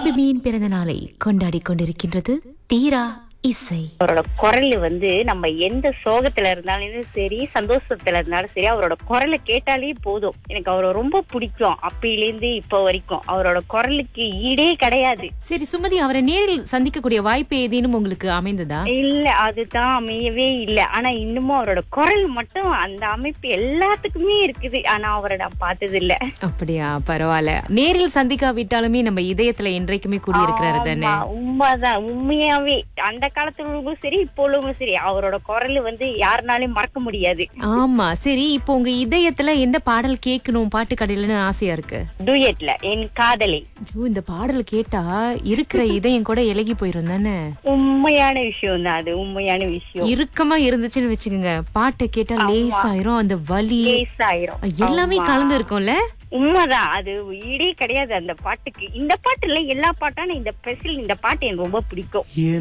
எஸ்பிபியின் பிறந்த நாளை கொண்டாடி கொண்டிருக்கின்றது தீரா இசை அவரோட குரல் வந்து நம்ம எந்த சோகத்துல இருந்தாலும் சரி சந்தோஷத்துல இருந்தாலும் சரி அவரோட குரலை கேட்டாலே போதும் எனக்கு அவரை ரொம்ப பிடிக்கும் அப்பையிலேருந்து இப்ப வரைக்கும் அவரோட குரலுக்கு ஈடே கிடையாது சரி சுமதி அவரை நேரில் சந்திக்கக்கூடிய வாய்ப்பு ஏதேனும் உங்களுக்கு அமைந்ததா இல்ல அதுதான் அமையவே இல்ல ஆனா இன்னமும் அவரோட குரல் மட்டும் அந்த அமைப்பு எல்லாத்துக்குமே இருக்குது ஆனா அவரை நான் பார்த்தது இல்ல அப்படியா பரவாயில்ல நேரில் சந்திக்காவிட்டாலுமே நம்ம இதயத்துல என்றைக்குமே கூடியிருக்கிறாரு தானே ஆமா, உண்மைதான் உண்மையாவே அந்த காலத்துல உள்ளவங்களும் சரி இப்போ உள்ளவங்களும் சரி அவரோட குரல் வந்து யாருனாலையும் மறக்க முடியாது ஆமா சரி இப்போ உங்க இதயத்துல எந்த பாடல் கேட்கணும் பாட்டு கடையிலன்னு ஆசையா இருக்கு டூயட்ல என் காதலி ஐயோ இந்த பாடல் கேட்டா இருக்கிற இதயம் கூட இலகி போயிரும் தானே உண்மையான விஷயம் தான் அது உண்மையான விஷயம் இறுக்கமா இருந்துச்சுன்னு வச்சுக்கோங்க பாட்டை கேட்டா லேசாயிரும் அந்த வலி லேசாயிரும் எல்லாமே ஆமா. கலந்து இருக்கும்ல உண்மைதான் அது ஈடே கிடையாது அந்த பாட்டுக்கு இந்த பாட்டுல எல்லா பாட்டான இந்த ஸ்பெஷல் இந்த பாட்டு எனக்கு ரொம்ப பிடிக்கும் என்